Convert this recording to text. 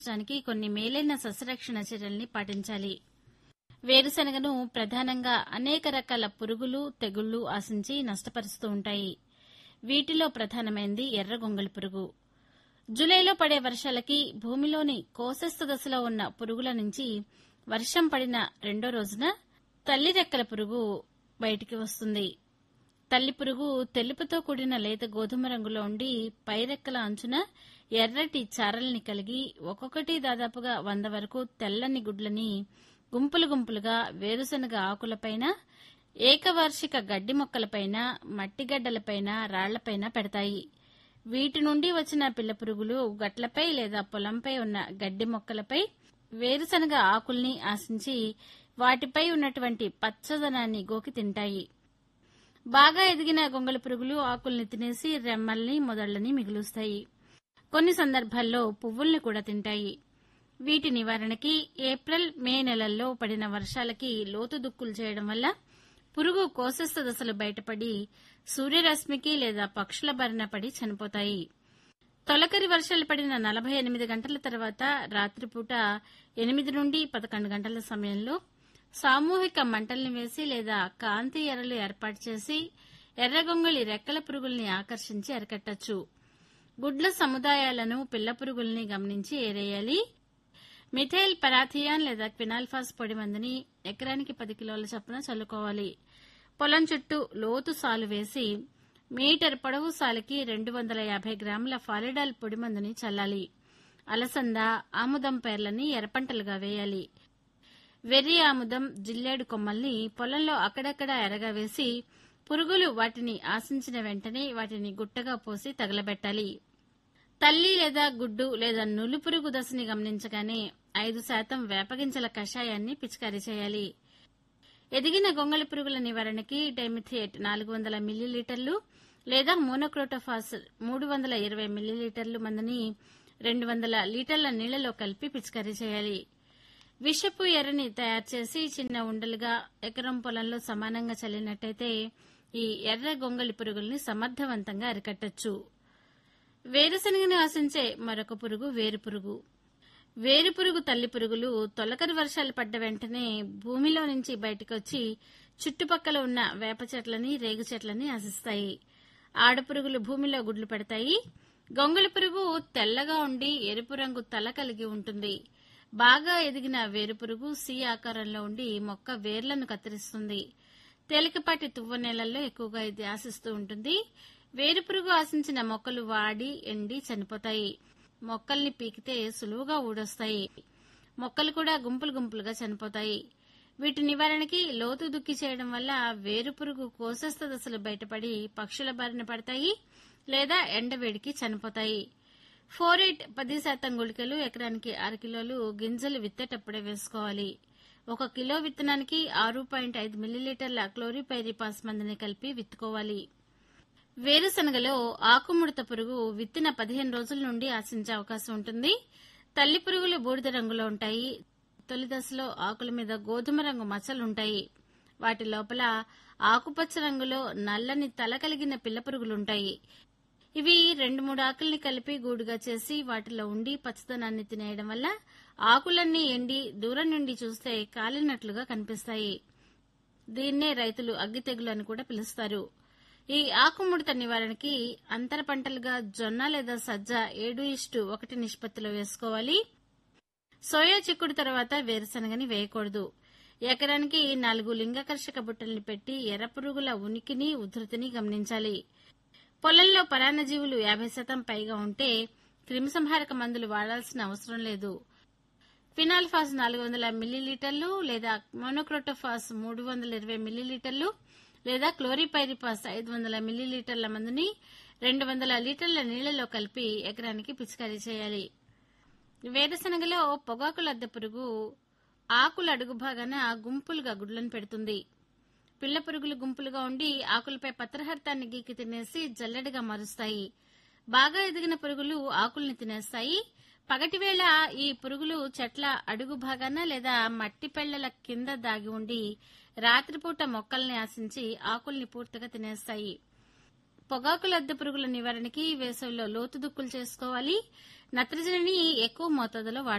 నివారించడానికి కొన్ని మేలైన సస్యరక్షణ చర్యల్ని పాటించాలి వేరుశనగను ప్రధానంగా అనేక రకాల పురుగులు తెగుళ్లు ఆశించి నష్టపరుస్తూ ఉంటాయి వీటిలో ప్రధానమైంది ఎర్ర గొంగళి పురుగు జులైలో పడే వర్షాలకి భూమిలోని కోశస్థ దశలో ఉన్న పురుగుల నుంచి వర్షం పడిన రెండో రోజున తల్లి రెక్కల పురుగు బయటికి వస్తుంది తల్లి పురుగు తెలుపుతో కూడిన లేత గోధుమ రంగులో ఉండి పైరెక్కల అంచున ఎర్రటి చారల్ని కలిగి ఒక్కొక్కటి దాదాపుగా వంద వరకు తెల్లని గుడ్లని గుంపులు గుంపులుగా వేరుశనగ ఆకులపైన ఏకవార్షిక గడ్డి మొక్కలపైన మట్టిగడ్డలపైన రాళ్లపైన పెడతాయి వీటి నుండి వచ్చిన పిల్ల పురుగులు గట్లపై లేదా పొలంపై ఉన్న గడ్డి మొక్కలపై వేరుశనగ ఆకుల్ని ఆశించి వాటిపై ఉన్నటువంటి పచ్చదనాన్ని గోకి తింటాయి బాగా ఎదిగిన గొంగళి పురుగులు ఆకుల్ని తినేసి రెమ్మల్ని మొదళ్లని మిగులుస్తాయి కొన్ని సందర్భాల్లో పువ్వుల్ని కూడా తింటాయి వీటి నివారణకి ఏప్రిల్ మే నెలల్లో పడిన వర్షాలకి లోతు దుక్కులు చేయడం వల్ల పురుగు కోశస్థ దశలు బయటపడి సూర్యరశ్మికి లేదా పక్షుల బారిన పడి చనిపోతాయి తొలకరి వర్షాలు పడిన నలభై ఎనిమిది గంటల తర్వాత రాత్రిపూట ఎనిమిది నుండి పదకొండు గంటల సమయంలో సామూహిక మంటల్ని వేసి లేదా కాంతి ఎరలు ఏర్పాటు చేసి ఎర్రగొంగళి రెక్కల పురుగుల్ని ఆకర్షించి అరికట్టచ్చు గుడ్ల సముదాయాలను పిల్ల పురుగుల్ని గమనించి ఏరేయాలి మిథైల్ పరాథియాన్ లేదా క్వినాల్ఫాస్ పొడి మందుని ఎకరానికి పది కిలోల చొప్పున చల్లుకోవాలి పొలం చుట్టూ లోతు సాలు వేసి మీటర్ పొడవు సాలుకి రెండు వందల యాభై గ్రాముల ఫాలిడాల్ పొడి మందుని చల్లాలి అలసంద ఆముదం పేర్లని ఎర్రపంటలుగా వేయాలి వెర్రి ఆముదం జిల్లేడు కొమ్మల్ని పొలంలో అక్కడక్కడ ఎరగవేసి పురుగులు వాటిని ఆశించిన వెంటనే వాటిని గుట్టగా పోసి తగలబెట్టాలి తల్లి లేదా గుడ్డు లేదా నులు పురుగు దశని గమనించగానే ఐదు శాతం వేపగింజల కషాయాన్ని పిచికారీ చేయాలి ఎదిగిన గొంగళి పురుగుల నివారణకి డైమిథియేట్ నాలుగు వందల మిల్లీలీటర్లు లేదా మోనోక్రోటోఫాస్ మూడు వందల ఇరవై మిల్లీలీటర్లు మందుని రెండు వందల లీటర్ల నీళ్లలో కలిపి పిచికారీ చేయాలి విషపు ఎర్రని తయారు చేసి చిన్న ఉండలుగా ఎకరం పొలంలో సమానంగా చల్లినట్టయితే ఈ ఎర్ర గొంగళి పురుగుల్ని సమర్థవంతంగా అరికట్టచ్చు వేరుశనగని ఆశించే మరొక పురుగు వేరు పురుగు వేరు పురుగు తల్లి పురుగులు తొలకరి వర్షాలు పడ్డ వెంటనే భూమిలో నుంచి బయటకొచ్చి చుట్టుపక్కల ఉన్న వేప చెట్లని రేగు చెట్లని ఆశిస్తాయి ఆడపురుగులు భూమిలో గుడ్లు పెడతాయి గొంగళి పురుగు తెల్లగా ఉండి ఎరుపు రంగు తల కలిగి ఉంటుంది బాగా ఎదిగిన వేరు పురుగు సి ఆకారంలో ఉండి మొక్క వేర్లను కత్తిరిస్తుంది తేలికపాటి తువ్వ నేలల్లో ఎక్కువగా ఇది ఆశిస్తూ ఉంటుంది వేరుపురుగు ఆశించిన మొక్కలు వాడి ఎండి చనిపోతాయి మొక్కల్ని పీకితే సులువుగా ఊడొస్తాయి మొక్కలు కూడా గుంపులు గుంపులుగా చనిపోతాయి వీటి నివారణకి లోతు దుక్కి చేయడం వల్ల వేరుపురుగు కోశస్థ దశలు బయటపడి పక్షుల బారిన పడతాయి లేదా ఎండవేడికి చనిపోతాయి ఫోరేట్ పది శాతం గుళికలు ఎకరానికి ఆరు కిలోలు గింజలు విత్తేటప్పుడే వేసుకోవాలి ఒక కిలో విత్తనానికి ఆరు పాయింట్ ఐదు మిల్లీలీటర్ల క్లోరిపైరిపాస్ మందుని కలిపి విత్తుకోవాలి వేరుశనగలో ఆకుముడత పురుగు విత్తిన పదిహేను రోజుల నుండి ఆశించే అవకాశం ఉంటుంది తల్లి పురుగులు బూడిద రంగులో ఉంటాయి తొలి దశలో ఆకుల మీద గోధుమ రంగు మచ్చలుంటాయి వాటి లోపల ఆకుపచ్చ రంగులో నల్లని తల కలిగిన పిల్ల పురుగులుంటాయి ఇవి రెండు మూడు ఆకుల్ని కలిపి గూడుగా చేసి వాటిలో ఉండి పచ్చదనాన్ని తినేయడం వల్ల ఆకులన్నీ ఎండి దూరం నుండి చూస్తే కాలినట్లుగా కనిపిస్తాయి దీన్నే రైతులు అగ్గి తెగులు అని కూడా పిలుస్తారు ఈ ఆకుముడత నివారణకి అంతర పంటలుగా జొన్న లేదా సజ్జ ఏడు ఇష్టు ఒకటి నిష్పత్తిలో వేసుకోవాలి సోయా చిక్కుడు తర్వాత వేరుశనగని వేయకూడదు ఎకరానికి నాలుగు లింగకర్షక బుట్టల్ని పెట్టి ఎర్ర పురుగుల ఉనికిని ఉధృతిని గమనించాలి పొలంలో పరాన్నజీవులు యాభై శాతం పైగా ఉంటే క్రిమిసంహారక మందులు వాడాల్సిన అవసరం లేదు ఫినాల్ఫాస్ నాలుగు వందల మిల్లీలీటర్లు లేదా మోనోక్రోటోఫాస్ మూడు వందల ఇరవై మిల్లీలీటర్లు లేదా క్లోరిపైరిపాస్ ఐదు వందల మిల్లీలీటర్ల మందుని రెండు వందల లీటర్ల నీళ్లలో కలిపి ఎకరానికి పిచికారీ చేయాలి వేరుశనగలో పొగాకు లద్దె పురుగు ఆకుల అడుగు భాగాన గుంపులుగా గుడ్లను పెడుతుంది పిల్ల పురుగులు గుంపులుగా ఉండి ఆకులపై పత్రహర్తాన్ని గీకి తినేసి జల్లెడగా మారుస్తాయి బాగా ఎదిగిన పురుగులు ఆకుల్ని తినేస్తాయి పగటివేళ ఈ పురుగులు చెట్ల అడుగు భాగాన లేదా మట్టి పెళ్లల కింద దాగి ఉండి రాత్రిపూట మొక్కల్ని ఆశించి ఆకుల్ని పూర్తిగా తినేస్తాయి పొగాకు లద్దె పురుగుల నివారణకి వేసవిలో లోతు దుక్కులు చేసుకోవాలి నత్రజనిని ఎక్కువ మోతాదులో వాడాలి